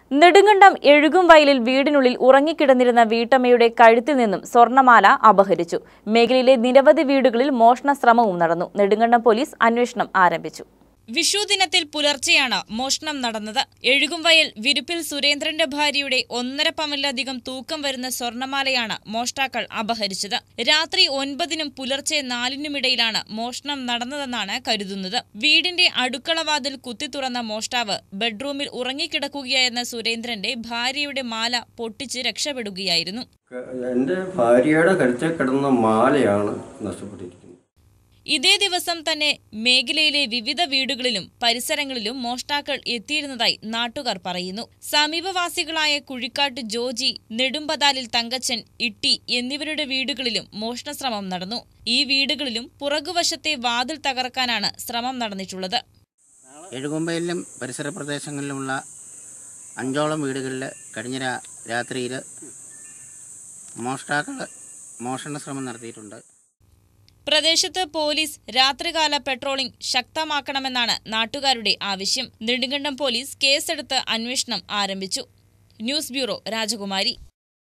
നെടുങ്കണ്ടം എഴുകും വയലിൽ വീടിനുള്ളിൽ ഉറങ്ങിക്കിടന്നിരുന്ന വീട്ടമ്മയുടെ കഴുത്തിൽ നിന്നും സ്വർണമാല അപഹരിച്ചു മേഖലയിലെ നിരവധി വീടുകളിൽ മോഷണ ശ്രമവും നടന്നു നെടുങ്കണ്ടം പോലീസ് അന്വേഷണം ആരംഭിച്ചു വിഷു ദിനത്തിൽ പുലർച്ചെയാണ് മോഷണം നടന്നത് എഴുകുംവയൽ വിരുപ്പിൽ സുരേന്ദ്രന്റെ ഭാര്യയുടെ ഒന്നര പവനിലധികം തൂക്കം വരുന്ന സ്വർണമാലയാണ് മോഷ്ടാക്കൾ അപഹരിച്ചത് രാത്രി ഒൻപതിനും പുലർച്ചെ നാലിനുമിടയിലാണ് മോഷണം നടന്നതെന്നാണ് കരുതുന്നത് വീടിന്റെ അടുക്കളവാതിൽ കുത്തി തുറന്ന മോഷ്ടാവ് ബെഡ്റൂമിൽ ഉറങ്ങിക്കിടക്കുകയായിരുന്ന സുരേന്ദ്രന്റെ ഭാര്യയുടെ മാല പൊട്ടിച്ച് രക്ഷപ്പെടുകയായിരുന്നു എൻ്റെ ഭാര്യയുടെ കരുത്തിൽ കിടന്ന മാലയാണ് നഷ്ടപ്പെട്ടിരിക്കുന്നത് ഇതേ ദിവസം തന്നെ മേഖലയിലെ വിവിധ വീടുകളിലും പരിസരങ്ങളിലും മോഷ്ടാക്കൾ എത്തിയിരുന്നതായി നാട്ടുകാർ പറയുന്നു സമീപവാസികളായ കുഴിക്കാട്ട് ജോജി നെടുമ്പതാലിൽ തങ്കച്ചൻ ഇട്ടി എന്നിവരുടെ വീടുകളിലും മോഷണശ്രമം നടന്നു ഈ വീടുകളിലും പുറകുവശത്തെ വാതിൽ തകർക്കാനാണ് ശ്രമം നടന്നിട്ടുള്ളത് എഴുകുമ്പയിലും പരിസര പ്രദേശങ്ങളിലുമുള്ള അഞ്ചോളം വീടുകളിൽ കഴിഞ്ഞ രാ രാത്രിയിൽ മോഷ്ടാക്കൾ മോഷണ ശ്രമം നടത്തിയിട്ടുണ്ട് പ്രദേശത്ത് പോലീസ് രാത്രികാല പെട്രോളിംഗ് ശക്തമാക്കണമെന്നാണ് നാട്ടുകാരുടെ ആവശ്യം നെടുങ്കണ്ടം പോലീസ് കേസെടുത്ത് അന്വേഷണം ആരംഭിച്ചു ന്യൂസ് ബ്യൂറോ രാജകുമാരി